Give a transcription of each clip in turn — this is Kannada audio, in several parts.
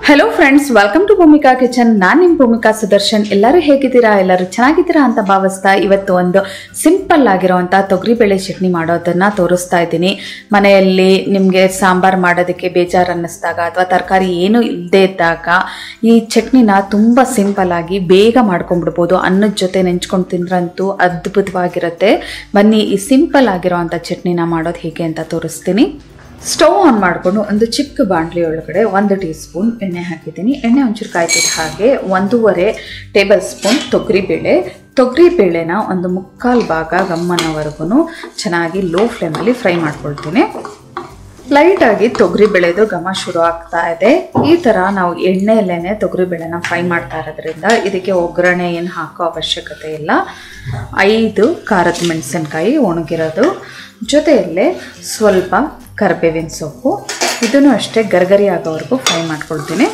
hello friends welcome to Bhoomika kitchen ನಾನು ನಿಮ್ಮ ಭೂಮಿಕಾ ಸುದರ್ಶನ್ ಎಲ್ಲರೂ ಹೇಗಿದ್ದೀರಾ ಎಲ್ಲರೂ ಚೆನ್ನಾಗಿದ್ದೀರಾ ಅಂತ ಭಾವಿಸ್ತಾ ಇವತ್ತು ಒಂದು ಸಿಂಪಲ್ ಆಗಿರೋವಂಥ ತೊಗರಿಬೇಳೆ ಚಟ್ನಿ ಮಾಡೋದನ್ನ ತೋರಿಸ್ತಾ ಇದ್ದೀನಿ ಮನೆಯಲ್ಲಿ ನಿಮಗೆ ಸಾಂಬಾರು ಮಾಡೋದಕ್ಕೆ ಬೇಜಾರು ಅನ್ನಿಸ್ದಾಗ ಅಥವಾ ತರಕಾರಿ ಏನೂ ಇಲ್ಲದೆ ಇದ್ದಾಗ ಈ ಚಟ್ನಿನ ತುಂಬ ಸಿಂಪಲ್ ಆಗಿ ಬೇಗ ಮಾಡ್ಕೊಂಡ್ಬಿಡ್ಬೋದು ಅನ್ನದ ಜೊತೆ ನೆಂಚ್ಕೊಂಡು ತಿಂದ್ರಂತೂ ಅದ್ಭುತವಾಗಿರುತ್ತೆ ಬನ್ನಿ ಈ ಸಿಂಪಲ್ ಆಗಿರೋವಂಥ ಚಟ್ನಿನ ಮಾಡೋದು ಹೇಗೆ ಅಂತ ತೋರಿಸ್ತೀನಿ ಸ್ಟವ್ ಆನ್ ಮಾಡಿಕೊಂಡು ಒಂದು ಚಿಕ್ಕ ಬಾಣಲಿ ಒಳಗಡೆ ಒಂದು ಟೀ ಸ್ಪೂನ್ ಎಣ್ಣೆ ಹಾಕಿದ್ದೀನಿ ಎಣ್ಣೆ ಒಂಚೂರು ಕಾಯ್ತಿದ್ದ ಹಾಗೆ ಒಂದೂವರೆ ಟೇಬಲ್ ಸ್ಪೂನ್ ತೊಗರಿಬೇಳೆ ತೊಗರಿಬೇಳೆನ ಒಂದು ಮುಕ್ಕಾಲು ಭಾಗ ಗಮ್ಮನವರೆಗೂ ಚೆನ್ನಾಗಿ ಲೋ ಫ್ಲೇಮಲ್ಲಿ ಫ್ರೈ ಮಾಡ್ಕೊಳ್ತೀನಿ ಲೈಟಾಗಿ ತೊಗರಿ ಬೆಳೆದು ಘಮ ಶುರು ಆಗ್ತಾ ಇದೆ ಈ ಥರ ನಾವು ಎಣ್ಣೆಯಲ್ಲೇ ತೊಗರಿ ಬೇಳೆನ ಫ್ರೈ ಮಾಡ್ತಾ ಇರೋದ್ರಿಂದ ಇದಕ್ಕೆ ಒಗ್ಗರಣೆ ಏನು ಹಾಕೋ ಅವಶ್ಯಕತೆ ಇಲ್ಲ ಐದು ಖಾರದ ಮೆಣಸಿನ್ಕಾಯಿ ಒಣಗಿರೋದು ಜೊತೆಯಲ್ಲೇ ಸ್ವಲ್ಪ ಕರಿಬೇವಿನ ಸೊಪ್ಪು ಇದನ್ನು ಅಷ್ಟೇ ಗರ್ಗರಿ ಆಗೋವರೆಗೂ ಫ್ರೈ ಮಾಡ್ಕೊಳ್ತೀನಿ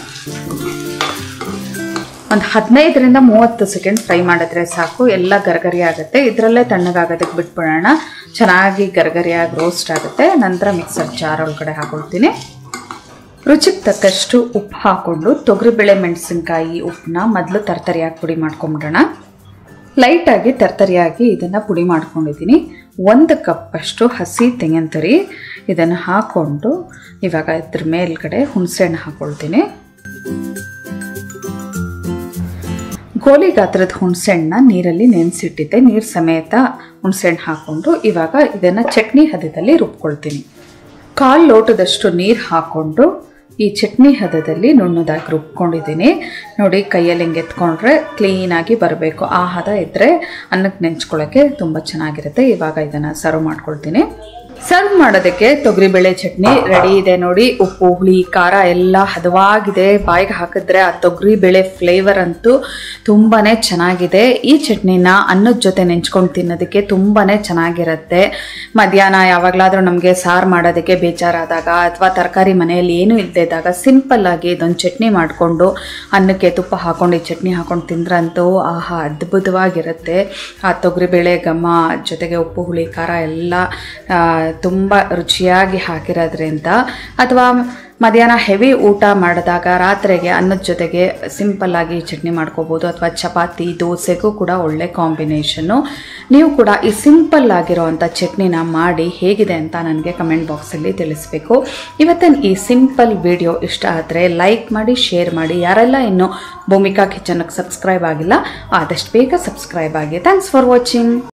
ಒಂದು ಹದಿನೈದರಿಂದ ಮೂವತ್ತು ಸೆಕೆಂಡ್ ಫ್ರೈ ಮಾಡಿದ್ರೆ ಸಾಕು ಎಲ್ಲ ಗರ್ಗರಿ ಆಗುತ್ತೆ ಇದರಲ್ಲೇ ತಣ್ಣಗಾಗೋದಕ್ಕೆ ಬಿಟ್ಬಿಡೋಣ ಚೆನ್ನಾಗಿ ಗರ್ಗರಿಯಾಗಿ ರೋಸ್ಟ್ ಆಗುತ್ತೆ ನಂತರ ಮಿಕ್ಸರ್ ಜಾರ್ ಒಳಗಡೆ ಹಾಕೊಳ್ತೀನಿ ರುಚಿಗೆ ತಕ್ಕಷ್ಟು ಉಪ್ಪು ಹಾಕ್ಕೊಂಡು ತೊಗರಿಬೇಳೆ ಮೆಣಸಿನ್ಕಾಯಿ ಉಪ್ಪನ್ನ ಮೊದಲು ತರ್ತರಿಯಾಗಿ ಪುಡಿ ಮಾಡ್ಕೊಂಬಿಡೋಣ ಲೈಟಾಗಿ ತರ್ತರಿಯಾಗಿ ಇದನ್ನು ಪುಡಿ ಮಾಡ್ಕೊಂಡಿದ್ದೀನಿ ಒಂದು ಕಪ್ಪಷ್ಟು ಹಸಿ ತೆಂಗಿನ ತುರಿ ಇದನ್ನು ಹಾಕ್ಕೊಂಡು ಇವಾಗ ಇದ್ರ ಮೇಲ್ಗಡೆ ಹುಣಸೆಹಣ್ಣು ಹಾಕ್ಕೊಳ್ತೀನಿ ಗೋಲಿ ಗಾತ್ರದ ಹುಣಸೆಹಣ್ಣನ್ನ ನೀರಲ್ಲಿ ನೆನೆಸಿಟ್ಟಿದ್ದೆ ನೀರು ಸಮೇತ ಹುಣಸೆಹಣ್ಣು ಹಾಕ್ಕೊಂಡು ಇವಾಗ ಇದನ್ನು ಚಟ್ನಿ ಹದದಲ್ಲಿ ರುಬ್ಕೊಳ್ತೀನಿ ಕಾಲು ಲೋಟದಷ್ಟು ನೀರು ಹಾಕ್ಕೊಂಡು ಈ ಚಟ್ನಿ ಹದದಲ್ಲಿ ನುಣ್ಣದಾಗಿ ರುಬ್ಕೊಂಡಿದ್ದೀನಿ ನೋಡಿ ಕೈಯಲ್ಲಿ ಹಿಂಗೆ ಎತ್ಕೊಂಡ್ರೆ ಕ್ಲೀನಾಗಿ ಬರಬೇಕು ಆ ಹದ ಇದ್ದರೆ ಅನ್ನಕ್ಕೆ ನೆಂಚ್ಕೊಳ್ಳೋಕ್ಕೆ ತುಂಬ ಚೆನ್ನಾಗಿರುತ್ತೆ ಇವಾಗ ಇದನ್ನು ಸರ್ವ್ ಮಾಡ್ಕೊಳ್ತೀನಿ ಸರ್ವ್ ಮಾಡೋದಕ್ಕೆ ತೊಗರಿಬೇಳೆ ಚಟ್ನಿ ರೆಡಿ ಇದೆ ನೋಡಿ ಉಪ್ಪು ಹುಳಿ ಖಾರ ಎಲ್ಲ ಹದವಾಗಿದೆ ಬಾಯಿಗೆ ಹಾಕಿದ್ರೆ ಆ ತೊಗರಿಬೇಳೆ ಫ್ಲೇವರ್ ಅಂತೂ ತುಂಬಾ ಚೆನ್ನಾಗಿದೆ ಈ ಚಟ್ನಿನ ಅನ್ನದ ಜೊತೆ ನೆಂಚ್ಕೊಂಡು ತಿನ್ನೋದಕ್ಕೆ ತುಂಬಾ ಚೆನ್ನಾಗಿರುತ್ತೆ ಮಧ್ಯಾಹ್ನ ಯಾವಾಗಲಾದರೂ ನಮಗೆ ಸಾರು ಮಾಡೋದಕ್ಕೆ ಬೇಜಾರಾದಾಗ ಅಥವಾ ತರಕಾರಿ ಮನೆಯಲ್ಲಿ ಏನೂ ಇಲ್ಲದೆ ಇದ್ದಾಗ ಸಿಂಪಲ್ಲಾಗಿ ಇದೊಂದು ಚಟ್ನಿ ಮಾಡಿಕೊಂಡು ಅನ್ನಕ್ಕೆ ತುಪ್ಪ ಹಾಕೊಂಡು ಈ ಚಟ್ನಿ ಹಾಕೊಂಡು ತಿಂದ್ರಂತೂ ಆಹಾ ಅದ್ಭುತವಾಗಿರುತ್ತೆ ಆ ತೊಗರಿಬೇಳೆ ಘಮ ಜೊತೆಗೆ ಉಪ್ಪು ಹುಳಿ ಖಾರ ಎಲ್ಲ ತುಂಬ ರುಚಿಯಾಗಿ ಹಾಕಿರೋದ್ರಿಂದ ಅಥವಾ ಮಧ್ಯಾಹ್ನ ಹೆವಿ ಊಟ ಮಾಡಿದಾಗ ರಾತ್ರಿಗೆ ಅನ್ನದ ಜೊತೆಗೆ ಸಿಂಪಲ್ಲಾಗಿ ಚಟ್ನಿ ಮಾಡ್ಕೋಬೋದು ಅಥವಾ ಚಪಾತಿ ದೋಸೆಗೂ ಕೂಡ ಒಳ್ಳೆ ಕಾಂಬಿನೇಷನ್ನು ನೀವು ಕೂಡ ಈ ಸಿಂಪಲ್ ಆಗಿರೋವಂಥ ಚಟ್ನಿನ ಮಾಡಿ ಹೇಗಿದೆ ಅಂತ ನನಗೆ ಕಮೆಂಟ್ ಬಾಕ್ಸಲ್ಲಿ ತಿಳಿಸ್ಬೇಕು ಇವತ್ತಿನ ಈ ಸಿಂಪಲ್ ವಿಡಿಯೋ ಇಷ್ಟ ಆದರೆ ಲೈಕ್ ಮಾಡಿ ಶೇರ್ ಮಾಡಿ ಯಾರೆಲ್ಲ ಇನ್ನೂ ಭೂಮಿಕಾ ಕಿಚನ್ಗೆ ಸಬ್ಸ್ಕ್ರೈಬ್ ಆಗಿಲ್ಲ ಆದಷ್ಟು ಬೇಗ ಸಬ್ಸ್ಕ್ರೈಬ್ ಆಗಿ ಥ್ಯಾಂಕ್ಸ್ ಫಾರ್ ವಾಚಿಂಗ್